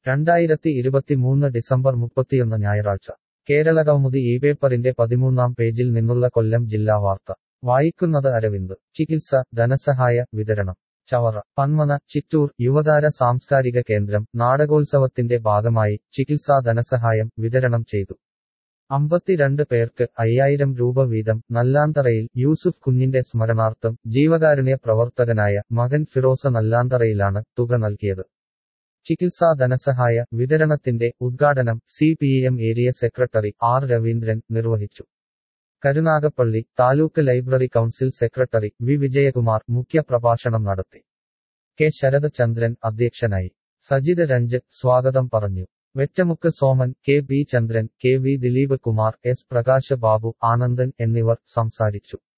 രണ്ടായിരത്തി ഇരുപത്തിമൂന്ന് ഡിസംബർ മുപ്പത്തിയൊന്ന് ഞായറാഴ്ച കേരള കൗമുദി ഈ പേപ്പറിന്റെ പതിമൂന്നാം പേജിൽ നിന്നുള്ള കൊല്ലം ജില്ലാ വാർത്ത വായിക്കുന്നത് അരവിന്ദ് ചികിത്സ ധനസഹായ വിതരണം ചവറ പന്മന ചിറ്റൂർ യുവതാര സാംസ്കാരിക കേന്ദ്രം നാടകോത്സവത്തിന്റെ ഭാഗമായി ചികിത്സാ ധനസഹായം വിതരണം ചെയ്തു അമ്പത്തിരണ്ട് പേർക്ക് അയ്യായിരം രൂപ വീതം നല്ലാന്തറയിൽ യൂസുഫ് കുഞ്ഞിന്റെ സ്മരണാർത്ഥം ജീവകാരുണ്യ പ്രവർത്തകനായ മകൻ ഫിറോസ നല്ലാന്തറയിലാണ് തുക നൽകിയത് ചികിത്സാ ധനസഹായ വിതരണത്തിന്റെ ഉദ്ഘാടനം C P M area secretary R Raveendran നിർവഹിച്ചു Karunagappally taluk library council secretary V Vijayakumar മുഖ്യപ്രഭാഷണം നടത്തി കെ ശരദചന്ദ്രൻ അധ്യക്ഷനായി സജിത് രഞ്ജ് സ്വാഗതം പറഞ്ഞു Vettamukku Soman K B Chandran K V Dileep Kumar S Prakash Babu Anandan എന്നിവർ സംസാരിച്ചു